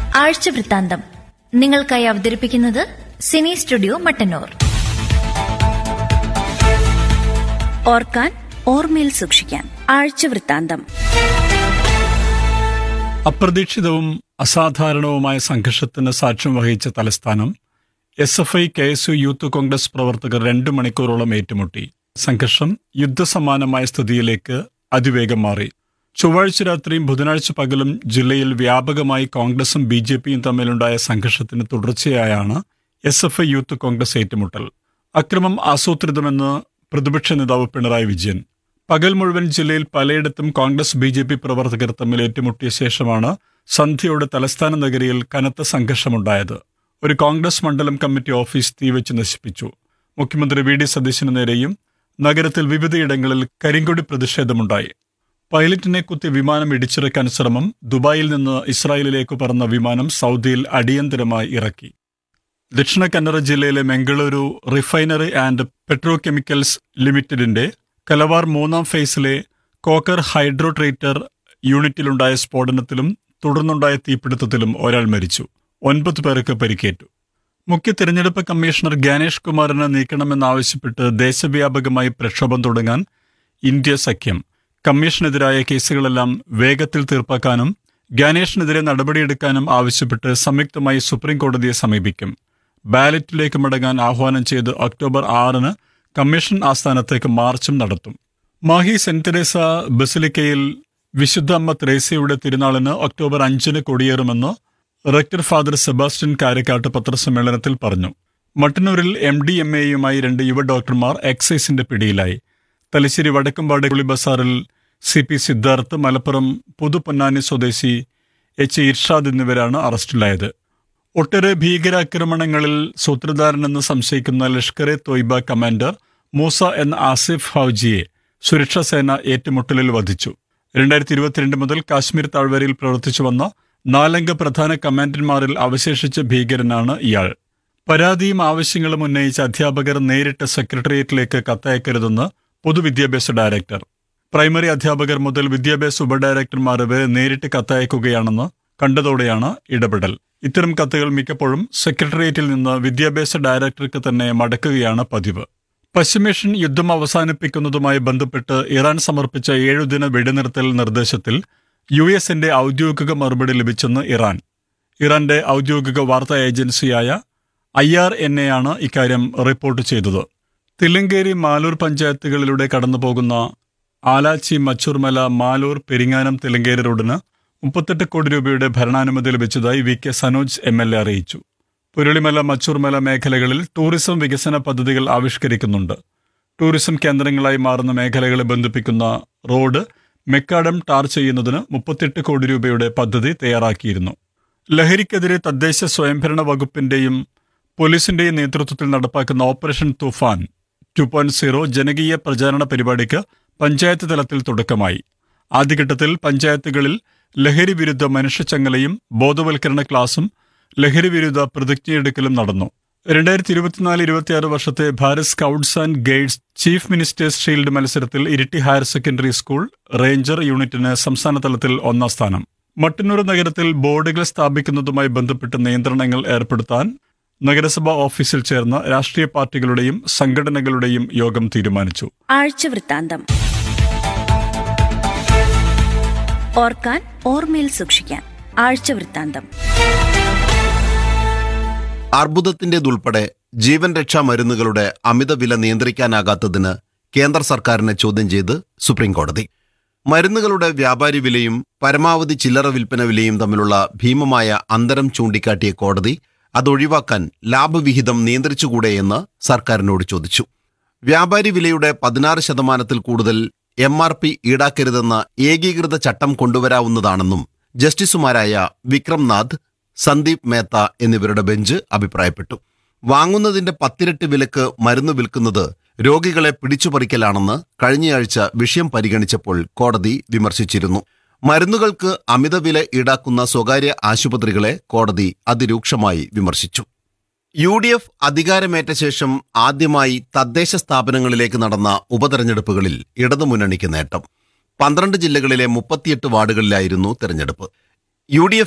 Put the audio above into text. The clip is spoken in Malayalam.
ആഴ്ച വൃത്താന്തം നിങ്ങൾക്കായി അവതരിപ്പിക്കുന്നത് സിനി സ്റ്റുഡിയോ മട്ടന്നൂർ ഓർക്കാൻ ഓർമ്മയിൽ സൂക്ഷിക്കാൻ ആഴ്ച വൃത്താന്തം അപ്രതീക്ഷിതവും അസാധാരണവുമായ സംഘർഷത്തിന് സാക്ഷ്യം വഹിച്ച തലസ്ഥാനം S F I K S U youth congress പ്രവർത്തകർ രണ്ടു മണിക്കൂറോളം ഏറ്റുമുട്ടി സംഘർഷം യുദ്ധസമാനമായ സ്ഥിതിയിലേക്ക് അതിവേഗം മാറി ചൊവ്വാഴ്ച രാത്രിയും ബുധനാഴ്ച പകലും ജില്ലയിൽ വ്യാപകമായി കോൺഗ്രസും ബി ജെ പിയും തമ്മിലുണ്ടായ സംഘർഷത്തിന് തുടർച്ചയായാണ് S F I youth congress ഏറ്റുമുട്ടൽ അക്രമം ആസൂത്രിതമെന്ന് പ്രതിപക്ഷ നേതാവ് പിണറായി വിജയൻ പകൽ മുഴുവൻ ജില്ലയിൽ പലയിടത്തും കോൺഗ്രസ് ബി ജെ പി പ്രവർത്തകർ തമ്മിൽ ഏറ്റുമുട്ടിയ ശേഷമാണ് സന്ധ്യയോടെ തലസ്ഥാന നഗരിയിൽ കനത്ത സംഘർഷമുണ്ടായത് ഒരു കോൺഗ്രസ് മണ്ഡലം കമ്മിറ്റി ഓഫീസ് തീവച്ച് നശിപ്പിച്ചു മുഖ്യമന്ത്രി വി ഡി സതീശന് നേരെയും നഗരത്തിൽ വിവിധയിടങ്ങളിൽ കരിങ്കൊടി പ്രതിഷേധമുണ്ടായി പൈലറ്റിനെ കുത്തി വിമാനം ഇടിച്ചിറക്കാൻ ശ്രമം ദുബായിൽ നിന്ന് ഇസ്രായേലിലേക്ക് പറന്ന വിമാനം സൗദിയിൽ അടിയന്തരമായി ഇറക്കി ദക്ഷിണ കന്നഡ ജില്ലയിലെ Mangaluru refinery and petrochemicals ലിമിറ്റഡിന്റെ കലവാർ മൂന്നാം ഫേസിലെ കോക്കർ ഹൈഡ്രോ ട്രീറ്റർ യൂണിറ്റിലുണ്ടായ സ്ഫോടനത്തിലും തുടർന്നുണ്ടായ തീപിടുത്തത്തിലും ഒരാൾ മരിച്ചു ഒൻപത് പേർക്ക് പരിക്കേറ്റു മുഖ്യ തിരഞ്ഞെടുപ്പ് കമ്മീഷണർ ഗ്യാനേഷ് കുമാറിനെ നീക്കണമെന്നാവശ്യപ്പെട്ട് ദേശവ്യാപകമായി പ്രക്ഷോഭം തുടങ്ങാൻ ഇന്ത്യ സഖ്യം കമ്മീഷനെതിരായ കേസുകളെല്ലാം വേഗത്തിൽ തീർപ്പാക്കാനും ഗ്യാനേഷിനെതിരെ നടപടിയെടുക്കാനും ആവശ്യപ്പെട്ട് സംയുക്തമായി സുപ്രീം കോടതിയെ സമീപിക്കും ബാലറ്റിലേക്ക് മടങ്ങാൻ ആഹ്വാനം ചെയ്ത് ഒക്ടോബർ ആറിന് കമ്മീഷൻ ആസ്ഥാനത്തേക്ക് മാർച്ചും നടത്തും മാഹി സെന്റ് തെരേസ ബസിലിക്കയിൽ വിശുദ്ധ അമ്മ തെരേസയുടെ തിരുനാളിന് ഒക്ടോബർ അഞ്ചിന് കൊടിയേറുമെന്ന് റെക്ടർ ഫാദർ സെബാസ്റ്റ്യൻ കാരക്കാട്ട് പത്രസമ്മേളനത്തിൽ പറഞ്ഞു മട്ടന്നൂരിൽ എം ഡി എം എയുമായി രണ്ട് യുവ ഡോക്ടർമാർ എക്സൈസിന്റെ പിടിയിലായി തലശ്ശേരി വടക്കമ്പാട് കുളി ബസാറിൽ സി പി സിദ്ധാർത്ഥ് മലപ്പുറം പുതുപൊന്നാനി സ്വദേശി എച്ച് ഇർഷാദ് എന്നിവരാണ് അറസ്റ്റിലായത് ഒട്ടേറെ ഭീകരാക്രമണങ്ങളിൽ സൂത്രധാരനെന്ന് സംശയിക്കുന്ന ലഷ്കർ എ തോയ്ബ കമാൻഡർ മൂസ എന്ന ആസിഫ് ഹൌജിയെ സുരക്ഷാ സേന ഏറ്റുമുട്ടലിൽ വധിച്ചു രണ്ടായിരത്തി ഇരുപത്തിരണ്ട് മുതൽ കാശ്മീർ താഴ്വരയിൽ പ്രവർത്തിച്ചു വന്ന നാലംഗ പ്രധാന കമാൻഡന്മാരിൽ അവശേഷിച്ച ഭീകരനാണ് ഇയാൾ പരാതിയും ആവശ്യങ്ങളും ഉന്നയിച്ച അധ്യാപകർ നേരിട്ട് സെക്രട്ടേറിയറ്റിലേക്ക് കത്തയക്കരുതെന്ന് പൊതുവിദ്യാഭ്യാസ ഡയറക്ടർ പ്രൈമറി അധ്യാപകർ മുതൽ വിദ്യാഭ്യാസ ഉപഡയറക്ടർമാർ വരെ നേരിട്ട് കത്തയക്കുകയാണെന്ന് കണ്ടതോടെയാണ് ഇടപെടൽ ഇത്തരം കത്തുകൾ മിക്കപ്പോഴും സെക്രട്ടേറിയറ്റിൽ നിന്ന് വിദ്യാഭ്യാസ ഡയറക്ടർക്ക് തന്നെ മടക്കുകയാണ് പതിവ് പശ്ചിമേഷ്യൻ യുദ്ധം അവസാനിപ്പിക്കുന്നതുമായി ബന്ധപ്പെട്ട് ഇറാൻ സമർപ്പിച്ച ഏഴുദിന വെടിനിർത്തൽ നിർദ്ദേശത്തിൽ യു എസിന്റെ ഔദ്യോഗിക മറുപടി ലഭിച്ചെന്ന് ഇറാൻ ഇറാന്റെ ഔദ്യോഗിക വാർത്താ ഏജൻസിയായ ഐ ആർ എൻ എ ആണ് ഇക്കാര്യം റിപ്പോർട്ട് ചെയ്തത് തില്ലങ്കേരി മാലൂർ പഞ്ചായത്തുകളിലൂടെ കടന്നുപോകുന്ന ആലാച്ചി മച്ചൂർമല മാലൂർ പെരിങ്ങാനം തിലങ്കേരി റോഡിന് മുപ്പത്തെട്ട് കോടി രൂപയുടെ ഭരണാനുമതി ലഭിച്ചതായി V K Sanoj M L A അറിയിച്ചു പുരളിമല മച്ചൂർമല മേഖലകളിൽ ടൂറിസം വികസന പദ്ധതികൾ ആവിഷ്കരിക്കുന്നുണ്ട് ടൂറിസം കേന്ദ്രങ്ങളായി മാറുന്ന മേഖലകളെ ബന്ധിപ്പിക്കുന്ന റോഡ് മെക്കാഡം ടാർ ചെയ്യുന്നതിന് മുപ്പത്തെട്ട് കോടി രൂപയുടെ പദ്ധതി തയ്യാറാക്കിയിരുന്നു ലഹരിക്കെതിരെ തദ്ദേശ സ്വയംഭരണ വകുപ്പിന്റെയും പോലീസിന്റെയും നേതൃത്വത്തിൽ നടപ്പാക്കുന്ന operation Toofan two point zero ജനകീയ പ്രചാരണ പരിപാടിക്ക് പഞ്ചായത്ത് തലത്തിൽ തുടക്കമായി ആദ്യഘട്ടത്തിൽ പഞ്ചായത്തുകളിൽ ലഹരി വിരുദ്ധ മനുഷ്യച്ചങ്ങലയും ബോധവൽക്കരണ ക്ലാസും ലഹരി വിരുദ്ധ പ്രതിജ്ഞയെടുക്കലും നടന്നു രണ്ടായിരത്തി ഇരുപത്തിനാല് ഇരുപത്തിയാറ് വർഷത്തെ Bharat scouts and guides chief ministers shield മത്സരത്തിൽ Iritty higher secondary school ranger യൂണിറ്റിന് സംസ്ഥാന തലത്തിൽ ഒന്നാം സ്ഥാനം മട്ടന്നൂർ നഗരത്തിൽ ബോർഡുകൾ സ്ഥാപിക്കുന്നതുമായി ബന്ധപ്പെട്ട് നിയന്ത്രണങ്ങൾ ഏർപ്പെടുത്താൻ നഗരസഭാ ഓഫീസിൽ ചേർന്ന രാഷ്ട്രീയ പാർട്ടികളുടെയും സംഘടനകളുടെയും യോഗം തീരുമാനിച്ചു ആഴ്ച വൃത്താന്തം ഓർക്കാൻ ഓർമ്മയിൽ സൂക്ഷിക്കാൻ ആഴ്ച വൃത്താന്തം അർബുദത്തിന്റേതുൾപ്പെടെ ജീവൻ രക്ഷാ മരുന്നുകളുടെ അമിത വില നിയന്ത്രിക്കാനാകാത്തതിന് കേന്ദ്ര സർക്കാരിനെ ചോദ്യം ചെയ്ത് സുപ്രീം കോടതി മരുന്നുകളുടെ വ്യാപാരി വിലയും പരമാവധി ചില്ലറ വിൽപ്പന വിലയും തമ്മിലുള്ള ഭീമമായ അന്തരം ചൂണ്ടിക്കാട്ടിയ കോടതി അതൊഴിവാക്കാൻ ലാഭവിഹിതം നിയന്ത്രിച്ചുകൂടെയെന്ന് സർക്കാരിനോട് ചോദിച്ചു വ്യാപാരി വിലയുടെ പതിനാറ് ശതമാനത്തിൽ കൂടുതൽ എം ആർ പി ഈടാക്കരുതെന്ന ഏകീകൃത ചട്ടം കൊണ്ടുവരാവുന്നതാണെന്നും ജസ്റ്റിസുമാരായ വിക്രം നാഥ് സന്ദീപ് മേത്ത എന്നിവരുടെ ബെഞ്ച് അഭിപ്രായപ്പെട്ടു വാങ്ങുന്നതിന്റെ പത്തിരട്ടി വിലക്ക് മരുന്ന് വിൽക്കുന്നത് രോഗികളെ പിടിച്ചുപറിക്കലാണെന്ന് കഴിഞ്ഞയാഴ്ച വിഷയം പരിഗണിച്ചപ്പോൾ കോടതി വിമർശിച്ചിരുന്നു മരുന്നുകൾക്ക് അമിതവില ഈടാക്കുന്ന സ്വകാര്യ ആശുപത്രികളെ കോടതി അതിരൂക്ഷമായി വിമർശിച്ചു യു ഡി എഫ് അധികാരമേറ്റ ശേഷം ആദ്യമായി തദ്ദേശ സ്ഥാപനങ്ങളിലേക്ക് നടന്ന ഉപതെരഞ്ഞെടുപ്പുകളിൽ ഇടതുമുന്നണിക്ക് നേട്ടം പന്ത്രണ്ട് ജില്ലകളിലെ മുപ്പത്തിയെട്ട് വാർഡുകളിലായിരുന്നു തെരഞ്ഞെടുപ്പ് യു ഡി